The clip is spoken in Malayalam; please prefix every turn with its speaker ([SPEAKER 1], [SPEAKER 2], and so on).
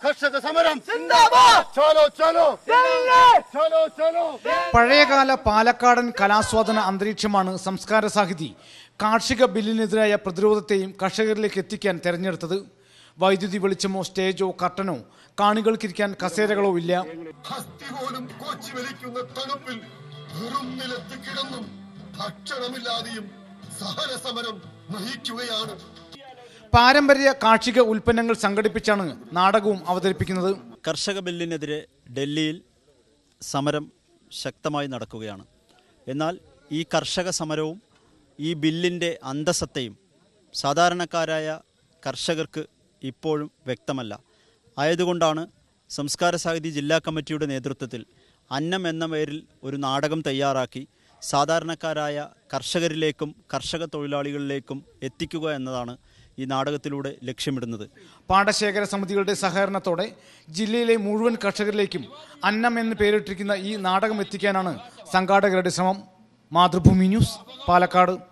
[SPEAKER 1] കർഷക സമരം ചലോ ചലോ ചലോ ചലോ
[SPEAKER 2] പഴയകാല പാലക്കാടൻ കലാസ്വാദന അന്തരീക്ഷമാണ് സംസ്കാര സാഹിതി കാർഷിക ബില്ലിനെതിരായ പ്രതിരോധത്തെയും കർഷകരിലേക്ക് എത്തിക്കാൻ തെരഞ്ഞെടുത്തത് വൈദ്യുതി വെളിച്ചമോ സ്റ്റേജോ കർട്ടനോ കാണികൾക്കിരിക്കാൻ കസേരകളോ ഇല്ല
[SPEAKER 3] ഹസ്തി പോലും കോച്ചി വലിക്കുന്ന തണുപ്പിൽ വെറും നിലത്ത് കിടന്നും ഭക്ഷണമില്ലാതെയും സഹന സമരം നയിക്കുകയാണ്
[SPEAKER 2] പാരമ്പര്യ കാർഷിക ഉൽപ്പന്നങ്ങൾ സംഘടിപ്പിച്ചാണ് നാടകവും അവതരിപ്പിക്കുന്നത്
[SPEAKER 4] കർഷക ബില്ലിനെതിരെ ഡൽഹിയിൽ സമരം ശക്തമായി നടക്കുകയാണ് എന്നാൽ ഈ കർഷക സമരവും ഈ ബില്ലിൻ്റെ അന്തസത്തയും സാധാരണക്കാരായ കർഷകർക്ക് ഇപ്പോഴും വ്യക്തമല്ല ആയതുകൊണ്ടാണ് സംസ്കാര സാഹിതി ജില്ലാ കമ്മിറ്റിയുടെ നേതൃത്വത്തിൽ അന്നം എന്ന പേരിൽ ഒരു നാടകം തയ്യാറാക്കി സാധാരണക്കാരായ കർഷകരിലേക്കും കർഷക തൊഴിലാളികളിലേക്കും എത്തിക്കുക എന്നതാണ് ഈ നാടകത്തിലൂടെ ലക്ഷ്യമിടുന്നത്
[SPEAKER 2] പാടശേഖര സമിതികളുടെ സഹകരണത്തോടെ ജില്ലയിലെ മുഴുവൻ കർഷകരിലേക്കും അന്നം എന്ന് പേരിട്ടിരിക്കുന്ന ഈ നാടകം എത്തിക്കാനാണ് സംഘാടകരുടെ ശ്രമം മാതൃഭൂമി ന്യൂസ് പാലക്കാട്